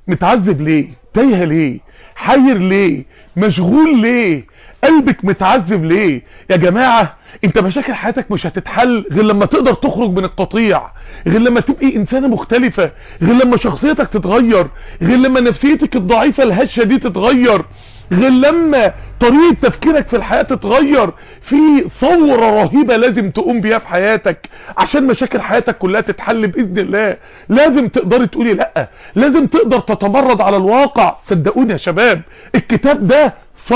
متعذب ليه تايه ليه حير ليه مشغول ليه قلبك متعذب ليه يا جماعة انت مشاكل حياتك مش هتتحل غير لما تقدر تخرج من القطيع غير لما تبقي انسانة مختلفة غير لما شخصيتك تتغير غير لما نفسيتك الضعيفة الهشة دي تتغير غير لما طريقة تفكيرك في الحياة تتغير في ثورة رهيبة لازم تقوم بيها في حياتك عشان مشاكل حياتك كلها تتحل بإذن الله لازم تقدري تقولي لأ لازم تقدر تتمرد على الواقع صدقوني يا شباب الكتاب ده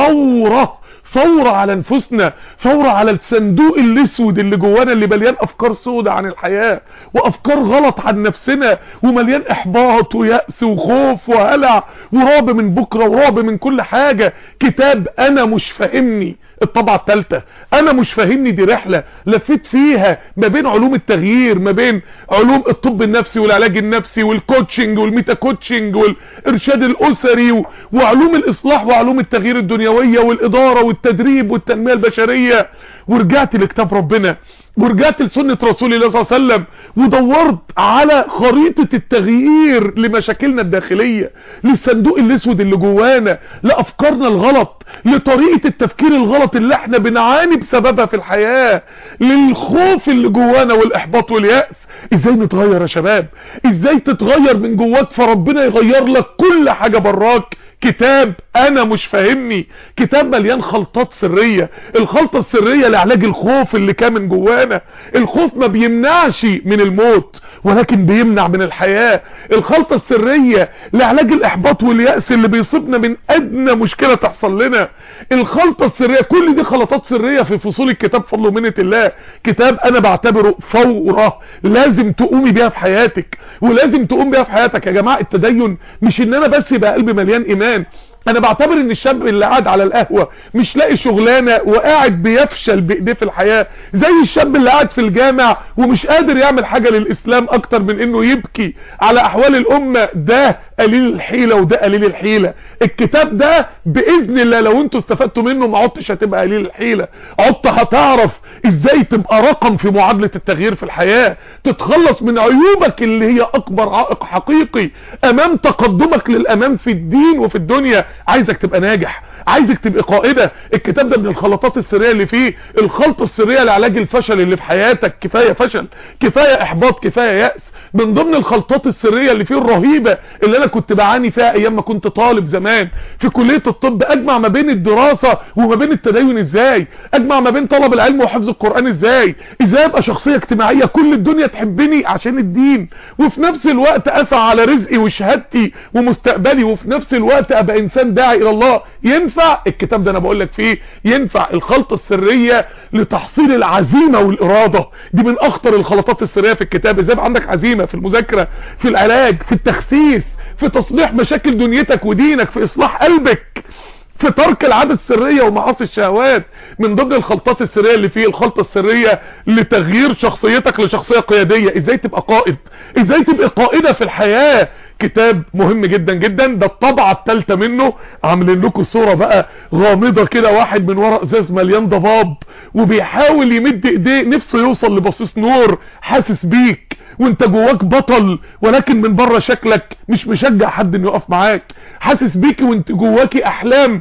ثورة ثورة على انفسنا ثورة على الصندوق الاسود اللي جوانا اللي مليان افكار سودة عن الحياة وافكار غلط عن نفسنا ومليان احباط ويأس وخوف وهلع ورعب من بكرة ورعب من كل حاجة كتاب انا مش فاهمني الطبعة الثالثة انا مش فاهمني دي رحلة لفيت فيها ما بين علوم التغيير ما بين علوم الطب النفسي والعلاج النفسي والكوتشنج والميتا كوتشنج والارشاد الاسري وعلوم الاصلاح وعلوم التغيير الدنيوية والادارة والتدريب والتنمية البشرية ورجعت لكتاب ربنا ورجعت لسنة رسول الله صلى الله عليه وسلم ودورت على خريطة التغيير لمشاكلنا الداخلية للصندوق الاسود اللي جوانا لافكارنا الغلط لطريقة التفكير الغلط اللي احنا بنعاني بسببها في الحياة للخوف اللي جوانا والاحباط واليأس ازاي نتغير يا شباب ازاي تتغير من جواك فربنا يغير لك كل حاجة براك كتاب انا مش فاهمني كتاب مليان خلطات سرية الخلطة السرية لعلاج الخوف اللي كان من جوانا الخوف ما بيمنعش من الموت ولكن بيمنع من الحياة الخلطة السرية لعلاج الاحباط واليأس اللي بيصيبنا من ادنى مشكلة تحصل لنا الخلطة السرية كل دي خلطات سرية في فصول الكتاب فضل ومنة الله كتاب انا بعتبره فورة لازم تقومي بيها في حياتك ولازم تقوم بيها في حياتك يا جماعة التدين مش ان انا بس يبقى قلبي مليان ايمان انا بعتبر ان الشاب اللي قاعد على القهوة مش لاقي شغلانة وقاعد بيفشل بايديه في الحياة زي الشاب اللي قاعد في الجامع ومش قادر يعمل حاجة للاسلام اكتر من انه يبكي على احوال الامة ده قليل الحيلة وده قليل الحيلة الكتاب ده باذن الله لو انتوا استفدتوا منه ما عدتش هتبقى قليل الحيلة عدت هتعرف ازاي تبقى رقم في معادلة التغيير في الحياة تتخلص من عيوبك اللي هي اكبر عائق حقيقي امام تقدمك للامام في الدين وفي الدنيا عايزك تبقى ناجح عايزك تبقى قائدة الكتاب ده من الخلطات السرية اللي فيه الخلطة السرية لعلاج الفشل اللي في حياتك كفاية فشل كفاية احباط كفاية يأس من ضمن الخلطات السرية اللي فيه الرهيبة اللي انا كنت بعاني فيها ايام ما كنت طالب زمان في كلية الطب اجمع ما بين الدراسة وما بين التدين ازاي اجمع ما بين طلب العلم وحفظ القرآن ازاي ازاي ابقى شخصية اجتماعية كل الدنيا تحبني عشان الدين وفي نفس الوقت اسعى على رزقي وشهادتي ومستقبلي وفي نفس الوقت ابقى انسان داعي الى الله ينفع الكتاب ده انا بقول لك فيه ينفع الخلطة السرية لتحصيل العزيمة والارادة دي من اخطر الخلطات السرية في الكتاب ازاي يبقى عندك عزيمة في المذاكرة في العلاج في التخسيس في تصليح مشاكل دنيتك ودينك في اصلاح قلبك في ترك العادة السرية ومعاصي الشهوات من ضمن الخلطات السرية اللي فيه الخلطة السرية لتغيير شخصيتك لشخصية قيادية ازاي تبقى قائد ازاي تبقى قائدة في الحياة كتاب مهم جدا جدا ده الطبعة الثالثة منه عاملين لكم صورة بقى غامضة كده واحد من ورا ازاز مليان ضباب وبيحاول يمد ايديه نفسه يوصل لبصيص نور حاسس بيك وانت جواك بطل ولكن من بره شكلك مش مشجع حد انه يقف معاك حاسس بيكي وانت جواكي احلام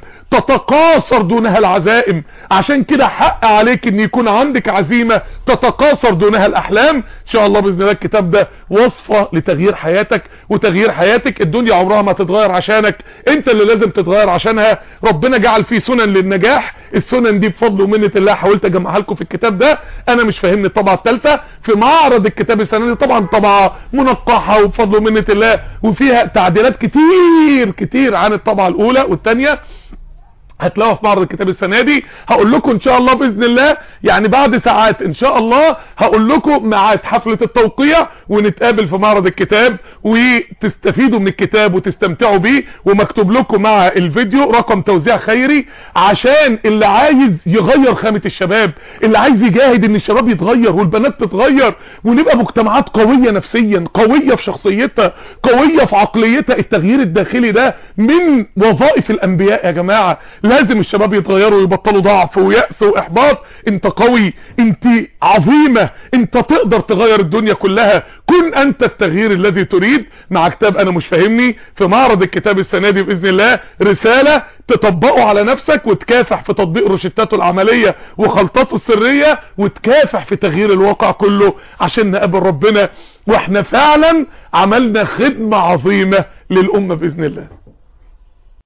تتقاصر دونها العزائم عشان كده حق عليك ان يكون عندك عزيمة تتقاصر دونها الاحلام ان شاء الله باذن الله الكتاب ده وصفة لتغيير حياتك وتغيير حياتك الدنيا عمرها ما تتغير عشانك انت اللي لازم تتغير عشانها ربنا جعل فيه سنن للنجاح السنن دي بفضل ومنة الله حاولت اجمعها لكم في الكتاب ده انا مش فاهمني الطبعة الثالثة في معرض الكتاب السنة دي طبعا طبعة منقحة وبفضل ومنة الله وفيها تعديلات كتير كتير عن الطبعة الاولى والثانية هتلاقوها في معرض الكتاب السنة دي هقول لكم ان شاء الله باذن الله يعني بعد ساعات ان شاء الله هقول لكم ميعاد حفلة التوقيع ونتقابل في معرض الكتاب وتستفيدوا من الكتاب وتستمتعوا بيه ومكتوب لكم مع الفيديو رقم توزيع خيري عشان اللي عايز يغير خامة الشباب اللي عايز يجاهد ان الشباب يتغير والبنات تتغير ونبقى مجتمعات قوية نفسيا قوية في شخصيتها قوية في عقليتها التغيير الداخلي ده من وظائف الانبياء يا جماعة لازم الشباب يتغيروا ويبطلوا ضعف ويأس واحباط انت قوي انت عظيمة انت تقدر تغير الدنيا كلها كن انت التغيير الذي تريد مع كتاب انا مش فاهمني في معرض الكتاب السنة دي باذن الله رسالة تطبقه على نفسك وتكافح في تطبيق روشتاته العملية وخلطاته السرية وتكافح في تغيير الواقع كله عشان نقابل ربنا واحنا فعلا عملنا خدمة عظيمة للأمة بإذن الله